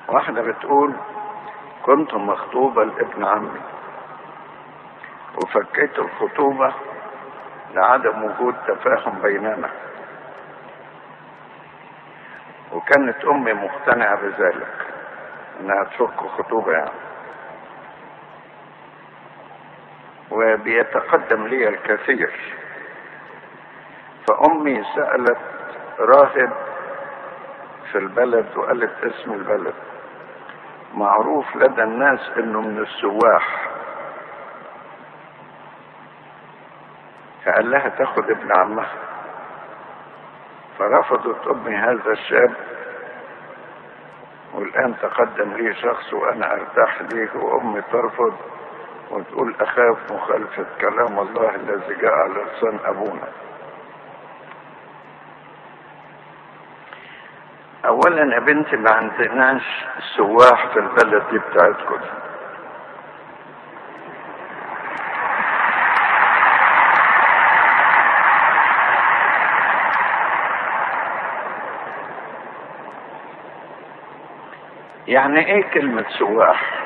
واحدة بتقول كنت مخطوبة لابن عمي وفكيت الخطوبة لعدم وجود تفاهم بيننا وكانت امي مقتنعة بذلك انها تفك خطوبة يعني وبيتقدم لي الكثير فامي سألت راهب في البلد وقالت اسم البلد معروف لدى الناس انه من السواح فقال لها تاخد ابن عمها فرفضت امي هذا الشاب والان تقدم لي شخص وانا ارتاح ليه وامي ترفض وتقول اخاف مخالفة كلام الله الذي جاء على لسان ابونا اولا يا بنتي ما عندناش سواح في البلد دي بتاعتكم يعني ايه كلمة سواح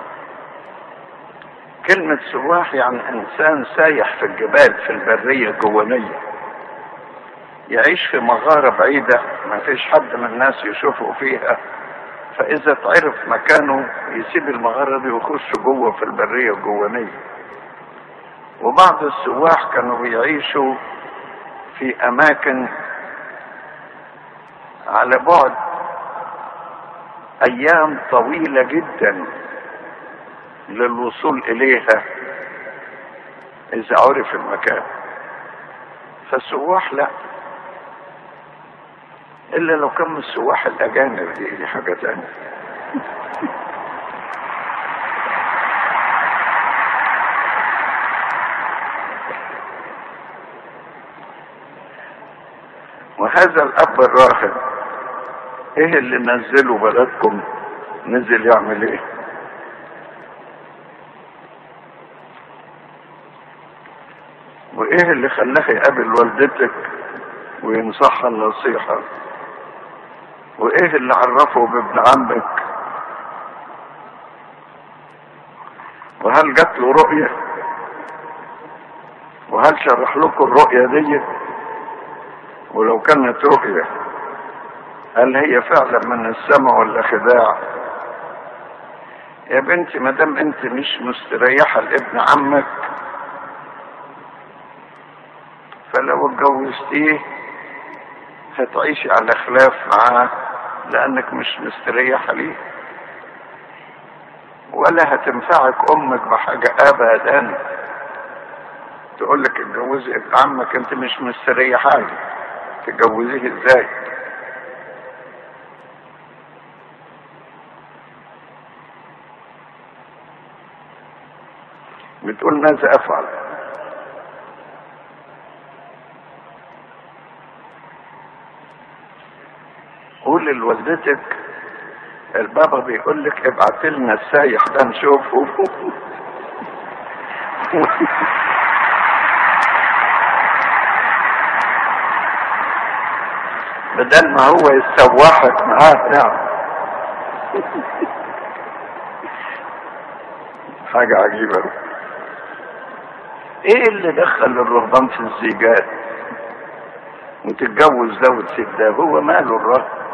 كلمة سواح يعني انسان سايح في الجبال في البرية الجوانية يعيش في مغارة بعيدة ما فيش حد من الناس يشوفه فيها فإذا تعرف مكانه يسيب المغارة دي ويخش جوه في البرية الجوانية وبعض السواح كانوا بيعيشوا في أماكن على بعد أيام طويلة جدا للوصول إليها إذا عرف المكان فالسواح لا الا لو كان من السواح الاجانب دي, دي حاجه تانية وهذا الاب الراهب ايه اللي نزله بلدكم نزل يعمل ايه وايه اللي خلاه يقابل والدتك وينصحها النصيحة وايه اللي عرفه بابن عمك وهل جات له رؤية وهل شرح لكم الرؤية دي ولو كانت رؤية هل هي فعلا من السماء ولا خداع يا بنتي ما دام انت مش مستريحة لابن عمك فلو اتجوزتيه هتعيشي على خلاف معاه لانك مش مستريحة ليه ولا هتنفعك امك بحاجة ابدا تقول لك اتجوزي ابن عمك انت مش مستريحة له تتجوزيه ازاي بتقول ماذا افعل قول لوالدتك البابا بيقول لك ابعت لنا السايح ده نشوفه بدل ما هو يسوحك معاه نعم حاجة عجيبة ايه اللي دخل الرهبان في الزيجات وتتجوز ده وتسيب ده هو ماله الرهب